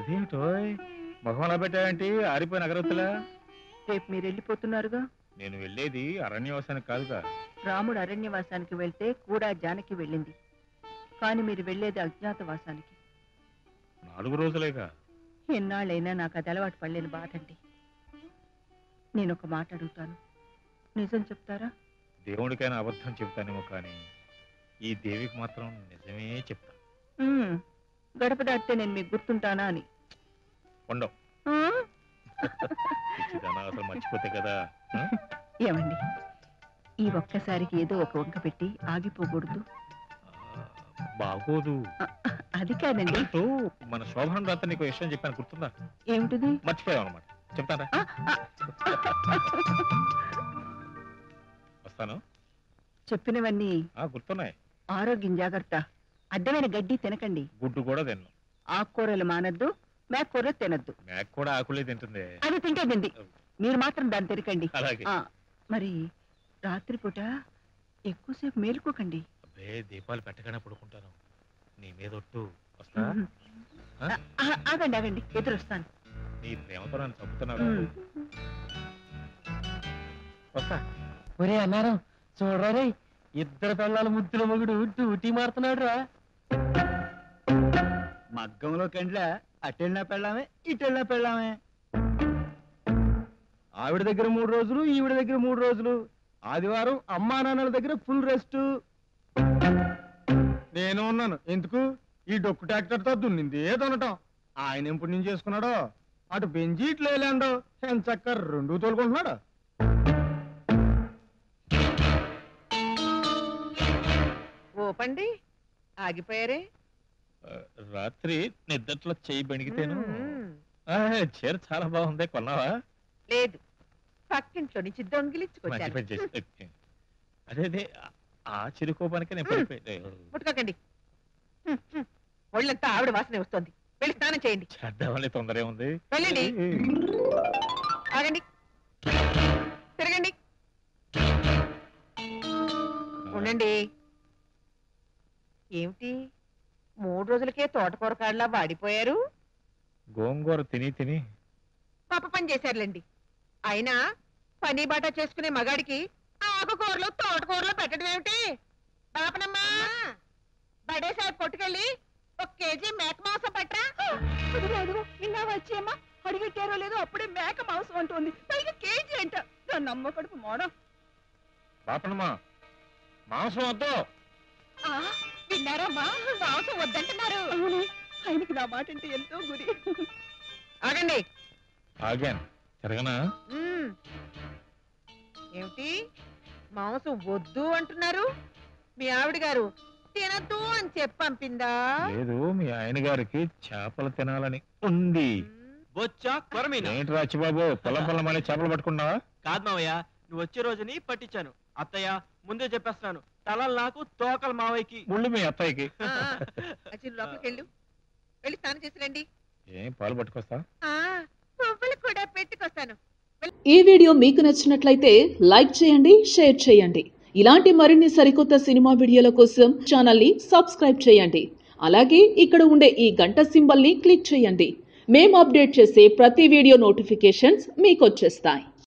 అదేమిటో మొహం అలా పెట్టావేంటి ఆరిపోయిన అగరత్తులా రేపు మీరు వెళ్ళిపోతున్నారుగా నేను వెళ్ళేది అరణ్యవాసానికి కాదుగా రాముడు అరణ్యవాసానికి వెళ్తే కూడా జానకి వెళ్ళింది కానీ మీరు వెళ్ళేది అజ్ఞాతవాసానికి నాలుగు రోజులేగా ఎన్నాళ్ళైనా నాకు అది అలవాటు పడలేని బాధండి నేను ఒక మాట అడుగుతాను నిజం చెప్తారా దేవుడికైనా అబద్ధం చెప్తానేమో కానీ ఈ దేవికి మాత్రం నిజమే చెప్తాను ఉమ్, గడప దాటితే నేను మీకు గుర్తుంటానా అని ఉండవు ఆ? పిచ్చిదానా అసలు మర్చిపోతే కదా ఆ? ఏమండి ఈ ఒక్కసారికి ఏదో ఒక వంక పెట్టి ఆగిపోకూడదు ఆ, బాగోదు అది కాదండి అంటూ మన శోభనం రాత్రి నీకు విషయం చెప్పాను గుర్తుందా ఏమిటిది మర్చిపోయావు అనమాట చెప్తారా ఆ, ఆ, వస్తాను చెప్పినవన్నీ ఆ గుర్తున్నాయి ఆరోగ్యం జాగ్రత్త అడ్డమైన గడ్డి తినకండి గుడ్డు కూడా తిన్ను ఆకుకూరలు మానద్దు మేకూరలు తినద్దు మేక కూడా ఆకులే తింటుంది అది తింటేదండి మీరు మాత్రం దాన్ని తినకండి అలాగే ఆ, మరి రాత్రిపూట ఎక్కువసేపు మేలుకోకండి అబ్బే దీపాలు పెట్టగానే పడుకుంటాను నీ మీద ఒట్టు వస్తా ఉమ్. ఆ? ఆ, ఆ, ఆగండి ఆగండి ఎదురొస్తాను నీ ప్రేమతో నన్ను చంపుతున్నావు ఉమ్. వస్తా ఒరే అన్నారం చూడరా రే ఇద్దరు పిల్లల ముద్దుల మొగుడు డ్యూటీ మారుతున్నాడు రా మగ్గంలో కండ్ల అటెళ్ళినా పెళ్ళామే ఇటెళ్ళినా పెళ్ళామే ఆవిడ దగ్గర మూడు రోజులు ఈవిడ దగ్గర మూడు రోజులు ఆదివారం అమ్మా నాన్నల దగ్గర ఫుల్ రెస్ట్ నేను ఉన్నాను ఎందుకు ఈ డొక్కు ట్రాక్టర్ తో దున్నింది దున్నటం ఆయన ఎప్పుడు నుంచి చేసుకున్నాడో అటు బెంజి ఇటు లేలాండో చక్క రెండు తోలుకుంటున్నాడు ఓపండి ఆగిపోయారే ఆ, రాత్రి నిద్దట్లో చెయ్యి బెణికితేను మ్మ్. ఆ, చీర చాలా బాగుంది కొన్నావా లేదు పక్కింట్లో నుంచి మంచి దొంగిలించుకొచ్చాను పని చేసి అదే అదే ఆ- ఆ చిరుకోపానికి నేను పడిపోయాను ముట్టుకోకండి హ్మ్, హ్మ్. ఒళ్ళంతా ఆవిడ వాసనే వస్తుంది వెళ్ళి స్నానం చేయండి చేద్దామని తొందర ఉంది వెళ్ళండి ఆగండి తిరగండి ఉండండి ఏమిటి మూడు రోజులకే తోటకూర కాడలా వాడిపోయారు గోంగూర తిని తిని పాప పని చేశారులేండి అయినా పని బాట చేసుకునే మగాడికి ఆకుకూరలు తోటకూరలు పెట్టడం ఏమిటి పాపనమ్మా బడేసారి కొట్టుకెళ్ళి ఒక కేజీ మేక మాంసం పట్టరా అదిగో అదిగో నిన్న వచ్చేమ్మా అడిగెట్టారో లేదో అప్పుడే మేక మాంసం అంటుంది పైగా కేజీ అంట దాన్ని నమ్మ కడుపు మోడం పాపనమ్మా మాంసం వద్దు ఆ, విన్నారమ్మా మాంసం వద్దంటున్నారు అవునే ఆయనకి నా మాట అంటే ఎంతో గురి ఆగండి ఆగాను తిరగనా మ్మ్. ఏమిటి మాంసం వద్దు అంటున్నారు మీ ఆవిడ గారు తినద్దు అని చెప్పి పంపిందా లేదు మీ ఆయన గారికి చేపలు తినాలని ఉంది మ్మ్. బొచ్చా కొరమీన ఏంటి రాచిబాబు పొలం పొలం మళ్ళీ చేపలు పట్టుకున్నావా కాదు మావయ్య నువ్వు వచ్చే రోజుని పట్టించాను అత్తయ్య ముందే చెప్పేస్తున్నాను తలలు నాకు తోకలు మావయ్యకి ముళ్ళు మీ అత్తయ్యకి ఆ, అచ్చి లోపలికి వెళ్ళు వెళ్ళి స్నానం చేసి రండి ఏం పాలు పట్టుకొస్తా ఆ, పువ్వులు కూడా పెట్టుకొస్తాను ఈ వీడియో మీకు నచ్చినట్లయితే లైక్ చేయండి షేర్ చేయండి ఇలాంటి మరిన్ని సరికొత్త సినిమా వీడియోల కోసం ఛానల్ని సబ్స్క్రైబ్ చేయండి అలాగే ఇక్కడ ఉండే ఈ గంట సింబల్ని క్లిక్ చేయండి మేము అప్డేట్ చేసే ప్రతి వీడియో నోటిఫికేషన్స్ మీకు వచ్చేస్తాయి